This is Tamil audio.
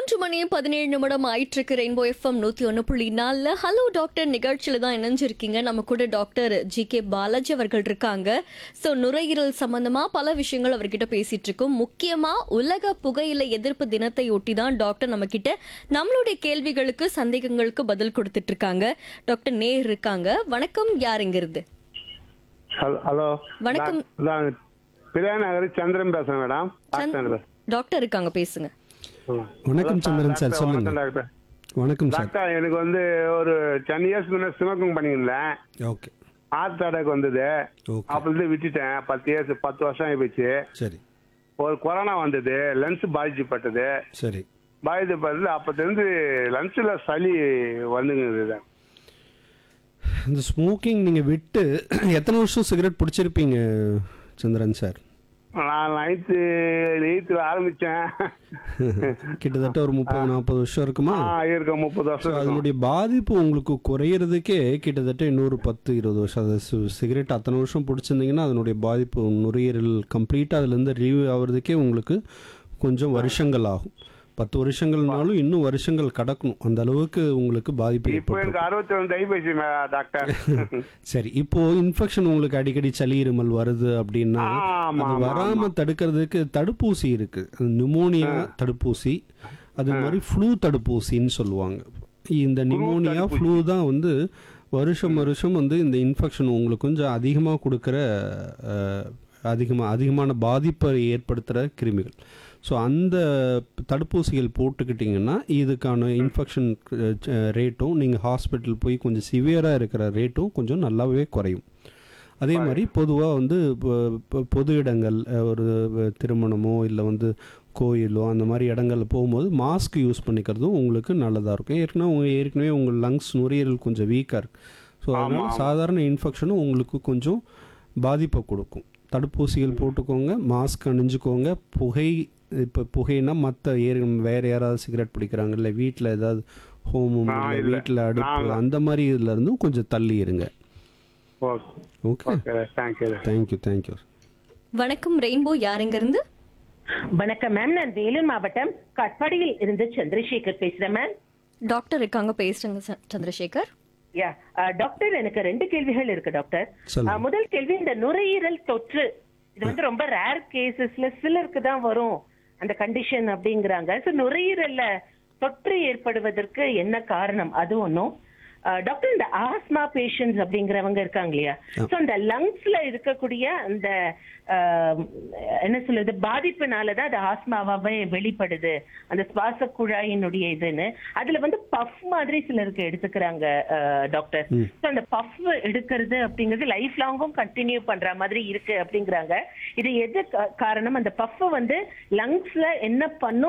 மூன்று மணி பதினேழு நிமிடம் ஆயிட்டு இருக்கு ரெயின்போ எஃப்எம் நூத்தி ஒன்று புள்ளி நாலுல ஹலோ டாக்டர் நிகழ்ச்சியில தான் இணைஞ்சிருக்கீங்க நம்ம கூட டாக்டர் ஜி கே பாலாஜி அவர்கள் இருக்காங்க ஸோ நுரையீரல் சம்பந்தமா பல விஷயங்கள் அவர்கிட்ட பேசிட்டு இருக்கோம் முக்கியமா உலக புகையிலை எதிர்ப்பு தினத்தை ஒட்டி தான் டாக்டர் நம்ம கிட்ட நம்மளுடைய கேள்விகளுக்கு சந்தேகங்களுக்கு பதில் கொடுத்துட்டு இருக்காங்க டாக்டர் நேர் இருக்காங்க வணக்கம் யார் இங்க இருந்து ஹலோ ஹலோ வணக்கம். நான் பிரியா நகர் சந்திரன் பேசுறேன் மேடம் டாக்டர் பேசுறேன். டாக்டர் இருக்காங்க பேசுங்க ம். வணக்கம் ஹலோ, சந்திரன் சார், டாக்டர், சொல்லுங்க. வணக்கம் டாக்டர் வணக்கம் சார் டாக்டர் எனக்கு வந்து ஒரு டென் இயர்ஸ் முன்ன ஸ்மோக்கிங் பண்ணியிருந்தேன் ஓகே ஹார்ட் அட்டாக் வந்தது ஓகே அப்போது விட்டுட்டேன் பத்து இயர்ஸ் பத்து வருஷம் ஆகிப்போச்சு சரி ஒரு கொரோனா வந்தது லன்ஸ் பாதிச்சுப்பட்டது சரி பாதிக்கப்பட்டது அப்போலேருந்து லன்ஸில் சளி வந்துங்குது இந்த ஸ்மோக்கிங் நீங்கள் விட்டு எத்தனை வருஷம் சிகரெட் பிடிச்சிருப்பீங்க சந்திரன் சார் நான் நைன்த்து எயித்தில் ஆரம்பித்தேன் கிட்டத்தட்ட ஒரு முப்பது நாற்பது வருஷம் இருக்குமா ஆ இருக்க முப்பது ஸோ வருஷம் இருக்கும். அதனுடைய பாதிப்பு உங்களுக்கு குறையிறதுக்கே கிட்டத்தட்ட இன்னொரு பத்து இருபது வருஷம் அது சி- சிகரெட் அத்தனை வருஷம் பிடிச்சிருந்தீங்கன்னா அதனுடைய பாதிப்பு நுரையீரல் கம்ப்ளீட்டாக அதுலேருந்து ரிலீவ் ஆகிறதுக்கே உங்களுக்கு கொஞ்சம் வருஷங்கள் ஆகும் பத்து வருஷங்கள்னாலும் இன்னும் வருஷங்கள் கடக்கணும் அந்த அளவுக்கு உங்களுக்கு பாதிப்பு இப்போ ஏற்பட்டு எனக்கு அறுபத்தி ரெண்டு ஆகிப்போச்சு டாக்டர் சரி இப்போ இன்ஃபெக்ஷன் உங்களுக்கு அடிக்கடி சளி இருமல் வருது அப்படின்னா ஆமா, அது ஆமா, வராம தடுக்கிறதுக்கு தடுப்பூசி இருக்கு நிமோனியா தடுப்பூசி அது மாதிரி ஃப்ளூ தடுப்பூசின்னு சொல்லுவாங்க இந்த நிமோனியா ஃப்ளூ தான் வந்து வருஷம் வருஷம் வந்து இந்த இன்ஃபெக்ஷன் உங்களுக்கு கொஞ்சம் அதிகமாக கொடுக்குற அதிகமாக அதிகமான பாதிப்பை ஏற்படுத்துகிற கிருமிகள் ஸோ அந்த தடுப்பூசிகள் போட்டுக்கிட்டிங்கன்னா இதுக்கான இன்ஃபெக்ஷன் ரேட்டும் நீங்கள் ஹாஸ்பிட்டல் போய் கொஞ்சம் சிவியராக இருக்கிற ரேட்டும் கொஞ்சம் நல்லாவே குறையும் அதே மாதிரி பொதுவாக வந்து பொ- பொ- பொது இடங்கள் அஹ், ஒரு வ- திருமணமோ இல்லை வந்து கோயிலோ அந்த மாதிரி இடங்கள்ல போகும்போது மாஸ்க் யூஸ் பண்ணிக்கிறதும் உங்களுக்கு நல்லதாக இருக்கும் ஏற்கனவே உங்கள் ஏற்கனவே உங்கள் லங்ஸ் நுரையீரல் கொஞ்சம் வீக்காக இருக்கு ஸோ அதனால் சாதாரண இன்ஃபெக்ஷனும் உங்களுக்கு கொஞ்சம் பாதிப்பை கொடுக்கும் தடுப்பூசிகள் போட்டுக்கோங்க மாஸ்க் அணிஞ்சுக்கோங்க புகை இப்போ புகைனா மற்ற ஏறு வேறு யாராவது சிகரெட் பிடிக்கிறாங்க இல்லை வீட்டில் ஏதாவது ஹோமம் நான் இல்லை இல்ல. வீட்டில் அடுப்பு நான் அந்த மாதிரி இதுல இருந்தும் கொஞ்சம் தள்ளி இருங்க okay okay okay thank you thank you thank you வணக்கம் ரெயின்போ யார் இங்க இருந்து வணக்கம் மேம் நான் வேலூர் மாவட்டம் கட்பாடியில் இருந்து சந்திரசேகர் பேசுறேன் மேம் டாக்டர் இருக்காங்க பேசுறேங்க ச- சந்திரசேகர் யா அஹ், டாக்டர் எனக்கு ரெண்டு கேள்விகள் இருக்கு டாக்டர் சொல்லுங்க. அஹ், முதல் கேள்வி இந்த நுரையீரல் தொற்று இது வந்து ரொம்ப ரேர் கேசஸ்ல சிலருக்கு தான் வரும் அந்த கண்டிஷன் அப்படிங்கிறாங்க சோ நுரையீரல்ல தொற்று ஏற்படுவதற்கு என்ன காரணம் அது ஒண்ணும் அஹ், டாக்டர் இந்த ஆஸ்மா பேஷண்ட்ஸ் அப்படிங்கிறவங்க இருக்காங்க இல்லையா சோ அந்த லங்ஸ்ல இருக்கக்கூடிய அந்த அஹ், என்ன சொல்றது பாதிப்புனாலதான் அது ஆஸ்மாவாவே வெளிப்படுது அந்த சுவாச குழாயினுடைய இதுன்னு அதுல வந்து பஃப் மாதிரி சிலருக்கு எடுத்துக்கிறாங்க அஹ், டாக்டர் So, அந்த பஃப் எடுக்கிறது அப்படிங்கிறது லைஃப் லாங்கும் கண்டினியூ பண்ற மாதிரி இருக்கு அப்படிங்கிறாங்க இது எது கா- காரணம் அந்த பஃப் வந்து லங்ஸ்ல என்ன பண்ணும்